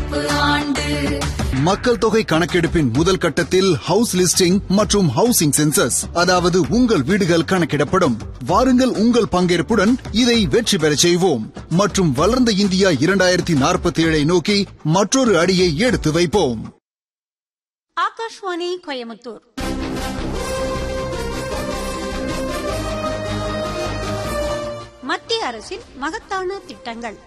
கணக்கெடுப்பு ஆண்டு மக்கள் தொகை கணக்கெடுப்பின் முதல் கட்டத்தில் ஹவுஸ் லிஸ்டிங் மற்றும் ஹவுசிங் சென்சஸ் அதாவது உங்கள் வீடுகள் கணக்கிடப்படும் வாருங்கள் உங்கள் பங்கேற்புடன் இதை வெற்றி பெறச் செய்வோம் மற்றும் வளர்ந்த இந்தியா இரண்டாயிரத்தி நாற்பத்தி ஏழை நோக்கி மற்றொரு அடியை எடுத்து வைப்போம் ஆகாஷ்வாணி கோயமுத்தூர் மத்திய அரசின் மகத்தான திட்டங்கள்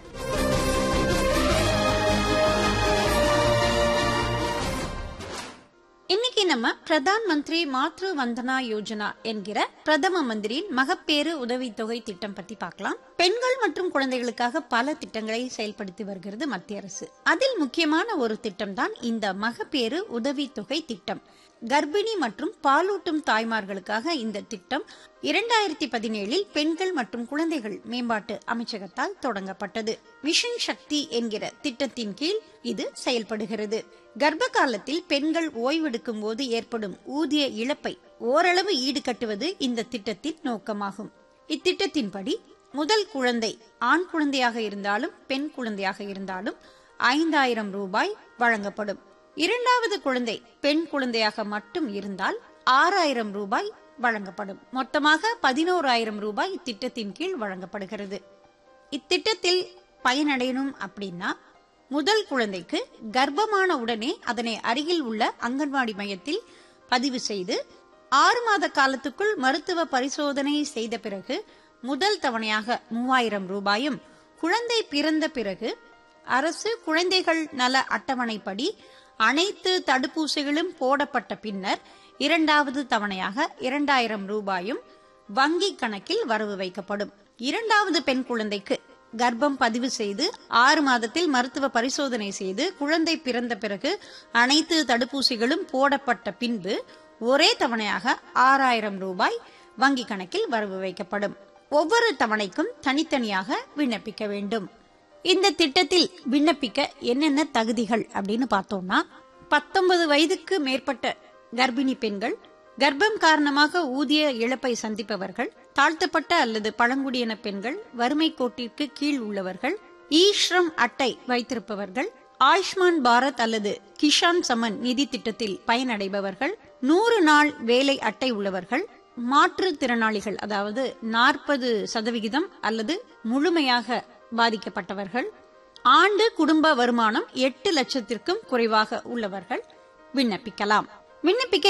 இன்னைக்கு நம்ம பிரதான் மந்திரி மாத்ரு வந்தனா யோஜனா என்கிற பிரதம மந்திரியின் மகப்பேறு உதவித்தொகை திட்டம் பத்தி பார்க்கலாம் பெண்கள் மற்றும் குழந்தைகளுக்காக பல திட்டங்களை செயல்படுத்தி வருகிறது மத்திய அரசு அதில் முக்கியமான ஒரு திட்டம் தான் இந்த மகப்பேறு உதவித்தொகை திட்டம் கர்ப்பிணி மற்றும் பாலூட்டும் தாய்மார்களுக்காக இந்த திட்டம் இரண்டாயிரத்தி பதினேழில் பெண்கள் மற்றும் குழந்தைகள் மேம்பாட்டு அமைச்சகத்தால் தொடங்கப்பட்டது மிஷன் சக்தி என்கிற திட்டத்தின் கீழ் இது செயல்படுகிறது கர்ப்ப காலத்தில் பெண்கள் ஓய்வெடுக்கும் போது ஏற்படும் ஊதிய இழப்பை ஓரளவு ஈடுகட்டுவது இந்த திட்டத்தின் நோக்கமாகும் இத்திட்டத்தின்படி முதல் குழந்தை ஆண் குழந்தையாக இருந்தாலும் பெண் குழந்தையாக இருந்தாலும் ஐந்தாயிரம் ரூபாய் வழங்கப்படும் இரண்டாவது குழந்தை பெண் குழந்தையாக மட்டும் இருந்தால் ஆறாயிரம் ரூபாய் வழங்கப்படும் மொத்தமாக பதினோராயிரம் ரூபாய் இத்திட்டத்தின் கீழ் வழங்கப்படுகிறது இத்திட்டத்தில் பயனடையணும் அப்படின்னா முதல் குழந்தைக்கு கர்ப்பமான உடனே அதனை அருகில் உள்ள அங்கன்வாடி மையத்தில் பதிவு செய்து ஆறு மாத காலத்துக்குள் மருத்துவ பரிசோதனை செய்த பிறகு முதல் தவணையாக மூவாயிரம் ரூபாயும் குழந்தை பிறந்த பிறகு அரசு குழந்தைகள் நல அட்டவணைப்படி அனைத்து தடுப்பூசிகளும் போடப்பட்ட பின்னர் இரண்டாவது தவணையாக இரண்டாயிரம் ரூபாயும் வங்கி கணக்கில் வரவு வைக்கப்படும் இரண்டாவது பெண் குழந்தைக்கு கர்ப்பம் பதிவு செய்து ஆறு மாதத்தில் மருத்துவ பரிசோதனை செய்து குழந்தை பிறந்த பிறகு அனைத்து தடுப்பூசிகளும் போடப்பட்ட பின்பு ஒரே தவணையாக ஆறாயிரம் ரூபாய் வங்கி கணக்கில் வரவு வைக்கப்படும் ஒவ்வொரு தவணைக்கும் தனித்தனியாக விண்ணப்பிக்க வேண்டும் இந்த திட்டத்தில் விண்ணப்பிக்க என்னென்ன தகுதிகள் அப்படின்னு பார்த்தோம்னா பத்தொன்பது வயதுக்கு மேற்பட்ட கர்ப்பிணி பெண்கள் கர்ப்பம் காரணமாக ஊதிய இழப்பை சந்திப்பவர்கள் தாழ்த்தப்பட்ட அல்லது பழங்குடியின பெண்கள் வறுமை கோட்டிற்கு கீழ் உள்ளவர்கள் ஈஸ்ரம் அட்டை வைத்திருப்பவர்கள் ஆயுஷ்மான் பாரத் அல்லது கிஷான் சமன் நிதி திட்டத்தில் பயனடைபவர்கள் நூறு நாள் வேலை அட்டை உள்ளவர்கள் மாற்றுத்திறனாளிகள் அதாவது நாற்பது சதவிகிதம் அல்லது முழுமையாக பாதிக்கப்பட்டவர்கள் ஆண்டு குடும்ப வருமானம் எட்டு லட்சத்திற்கும் குறைவாக உள்ளவர்கள் விண்ணப்பிக்கலாம் விண்ணப்பிக்க